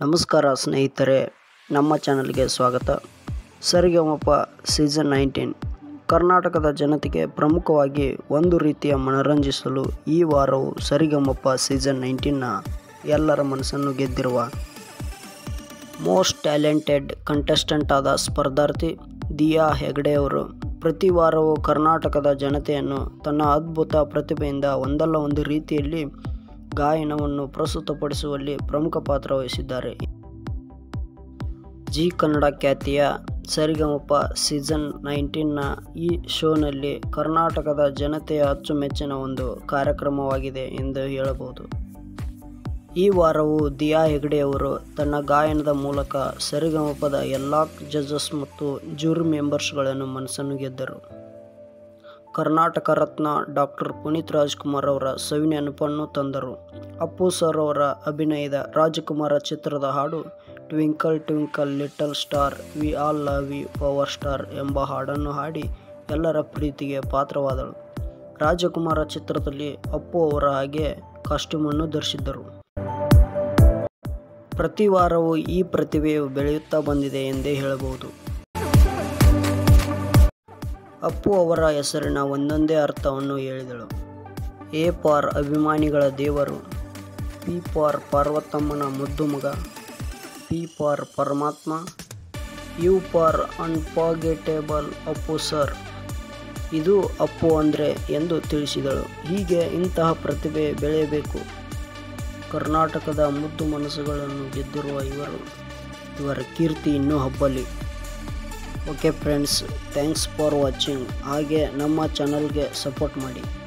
ನಮಸ್ಕಾರ ಸ್ನೇಹಿತರೆ ನಮ್ಮ ಚಾನಲ್ಗೆ ಸ್ವಾಗತ ಸರಿಗಮಪ ಸೀಸನ್ ನೈನ್ಟೀನ್ ಕರ್ನಾಟಕದ ಜನತೆಗೆ ಪ್ರಮುಖವಾಗಿ ಒಂದು ರೀತಿಯ ಮನರಂಜಿಸಲು ಈ ವಾರವು ಸರಿಗಮಪ ಸೀಸನ್ ನೈನ್ಟೀನ್ನ ಎಲ್ಲರ ಮನಸ್ಸನ್ನು ಗೆದ್ದಿರುವ ಮೋಸ್ಟ್ ಟ್ಯಾಲೆಂಟೆಡ್ ಕಂಟೆಸ್ಟೆಂಟ್ ಆದ ಸ್ಪರ್ಧಾರ್ಥಿ ದಿಯಾ ಹೆಗಡೆಯವರು ಪ್ರತಿ ವಾರವೂ ಕರ್ನಾಟಕದ ಜನತೆಯನ್ನು ತನ್ನ ಅದ್ಭುತ ಪ್ರತಿಭೆಯಿಂದ ಒಂದಲ್ಲ ಒಂದು ರೀತಿಯಲ್ಲಿ ಗಾಯನವನ್ನು ಪ್ರಸ್ತುತಪಡಿಸುವಲ್ಲಿ ಪ್ರಮುಖ ಪಾತ್ರ ವಹಿಸಿದ್ದಾರೆ ಜಿ ಕನ್ನಡ ಖ್ಯಾತಿಯ ಸರಿಗಮಪ ಸೀಸನ್ ನೈನ್ಟೀನ್ನ ಈ ಶೋನಲ್ಲಿ ಕರ್ನಾಟಕದ ಜನತೆಯ ಅಚ್ಚುಮೆಚ್ಚಿನ ಒಂದು ಕಾರ್ಯಕ್ರಮವಾಗಿದೆ ಎಂದು ಹೇಳಬಹುದು ಈ ವಾರವು ದಿಯಾ ಹೆಗಡೆಯವರು ತನ್ನ ಗಾಯನದ ಮೂಲಕ ಸರಿಗಮಪದ ಎಲ್ಲ ಜಡ್ಜಸ್ ಮತ್ತು ಜೂರಿ ಮೆಂಬರ್ಸ್ಗಳನ್ನು ಮನಸ್ಸನ್ನು ಗೆದ್ದರು ಕರ್ನಾಟಕ ರತ್ನ ಡಾಕ್ಟರ್ ಪುನೀತ್ ರಾಜ್ಕುಮಾರ್ ಅವರ ಸವಿ ನೆನಪನ್ನು ತಂದರು ಅಪ್ಪು ಸರ್ ಅವರ ಅಭಿನಯದ ರಾಜಕುಮಾರ ಚಿತ್ರದ ಹಾಡು twinkle twinkle little star we all love we power star ಎಂಬ ಹಾಡನ್ನು ಹಾಡಿ ಎಲ್ಲರ ಪ್ರೀತಿಗೆ ಪಾತ್ರವಾದಳು ರಾಜಕುಮಾರ ಚಿತ್ರದಲ್ಲಿ ಅಪ್ಪು ಅವರ ಹಾಗೆ ಕಾಸ್ಟ್ಯೂಮನ್ನು ಧರಿಸಿದ್ದರು ಪ್ರತಿ ವಾರವೂ ಈ ಪ್ರತಿಭೆಯು ಬೆಳೆಯುತ್ತಾ ಬಂದಿದೆ ಎಂದೇ ಹೇಳಬಹುದು ಅಪ್ಪು ಅವರ ಹೆಸರಿನ ಒಂದೊಂದೇ ಅರ್ಥವನ್ನು ಹೇಳಿದಳು ಎ ಪಾರ್ ಅಭಿಮಾನಿಗಳ ದೇವರು ಪಿ ಪಾರ್ ಪಾರ್ವತಮ್ಮನ ಮುದ್ದು ಮಗ ಪಿ ಪಾರ್ ಪರಮಾತ್ಮ ಯು ಪಾರ್ ಅನ್ಫಾರ್ಗೆಟೇಬಲ್ ಅಪ್ಪು ಸರ್ ಇದು ಅಪ್ಪು ಅಂದರೆ ಎಂದು ತಿಳಿಸಿದಳು ಹೀಗೆ ಇಂತಹ ಪ್ರತಿಭೆ ಬೆಳೆಯಬೇಕು ಕರ್ನಾಟಕದ ಮುದ್ದು ಮನಸ್ಸುಗಳನ್ನು ಗೆದ್ದಿರುವ ಇವರು ಇವರ ಕೀರ್ತಿ ಇನ್ನೂ ಹಬ್ಬಲಿ okay friends thanks for watching ಹಾಗೆ ನಮ್ಮ ಚಾನಲ್ಗೆ ಸಪೋರ್ಟ್ ಮಾಡಿ